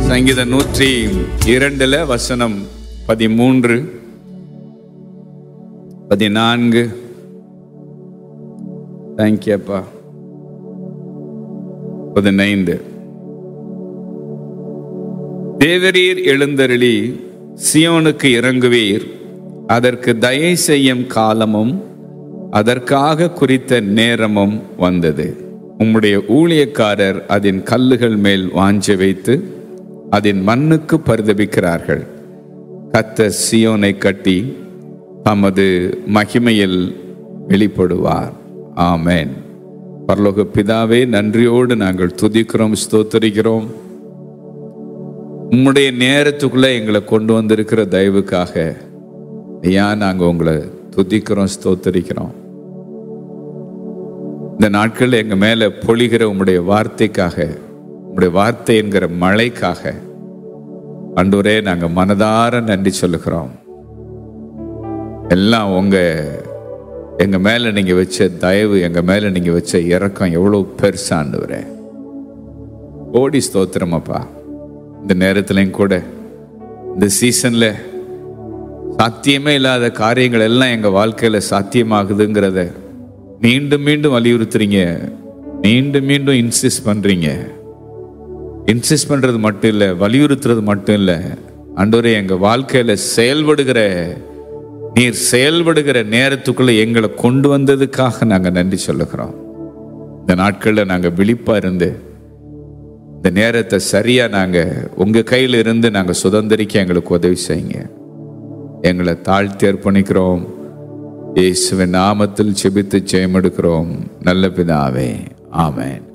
சங்கீதம் நூற்றி இரண்டுல வசனம் பதிமூன்று பதினான்கு தேங்க்யூப்பா பதினைந்து தேவரீர் எழுந்தருளி சியோனுக்கு இறங்குவீர் அதற்கு தயை செய்யும் காலமும் அதற்காக குறித்த நேரமும் வந்தது உம்முடைய ஊழியக்காரர் அதன் கல்லுகள் மேல் வாஞ்ச வைத்து அதன் மண்ணுக்கு பரிதபிக்கிறார்கள் கத்த சியோனை கட்டி தமது மகிமையில் வெளிப்படுவார் ஆமென் பரலோக பிதாவே நன்றியோடு நாங்கள் துதிக்கிறோம் ஸ்தோத்தரிக்கிறோம் உம்முடைய நேரத்துக்குள்ள எங்களை கொண்டு வந்திருக்கிற தயவுக்காக ஏன் நாங்கள் உங்களை துதிக்கிறோம் ஸ்தோத்தரிக்கிறோம் இந்த நாட்களில் எங்கள் மேலே பொழிகிற உம்முடைய வார்த்தைக்காக உம்முடைய வார்த்தை என்கிற மழைக்காக அன்றுவரே நாங்கள் மனதார நன்றி சொல்லுகிறோம் எல்லாம் உங்கள் எங்கள் மேலே நீங்கள் வச்ச தயவு எங்கள் மேலே நீங்கள் வச்ச இறக்கம் எவ்வளோ பெருசாண்டுவரே ஓடி ஸ்தோத்திரமாப்பா இந்த நேரத்துலையும் கூட இந்த சீசனில் சாத்தியமே இல்லாத காரியங்கள் எல்லாம் எங்கள் வாழ்க்கையில் சாத்தியமாகுதுங்கிறத மீண்டும் மீண்டும் வலியுறுத்துறீங்க மீண்டும் மீண்டும் இன்சிஸ்ட் பண்ணுறீங்க இன்சிஸ்ட் பண்ணுறது மட்டும் இல்லை வலியுறுத்துறது மட்டும் இல்லை அன்றொரு எங்கள் வாழ்க்கையில் செயல்படுகிற நீர் செயல்படுகிற நேரத்துக்குள்ளே எங்களை கொண்டு வந்ததுக்காக நாங்கள் நன்றி சொல்லுகிறோம் இந்த நாட்களில் நாங்கள் விழிப்பாக இருந்து இந்த நேரத்தை சரியாக நாங்கள் உங்கள் கையில் இருந்து நாங்கள் சுதந்திரிக்க எங்களுக்கு உதவி செய்யுங்க எங்களை தாழ்த்தி அர்ப்பணிக்கிறோம் இயேசுவின் நாமத்தில் செபித்து ஜெயம் எடுக்கிறோம் நல்ல பிதாவே ஆமென்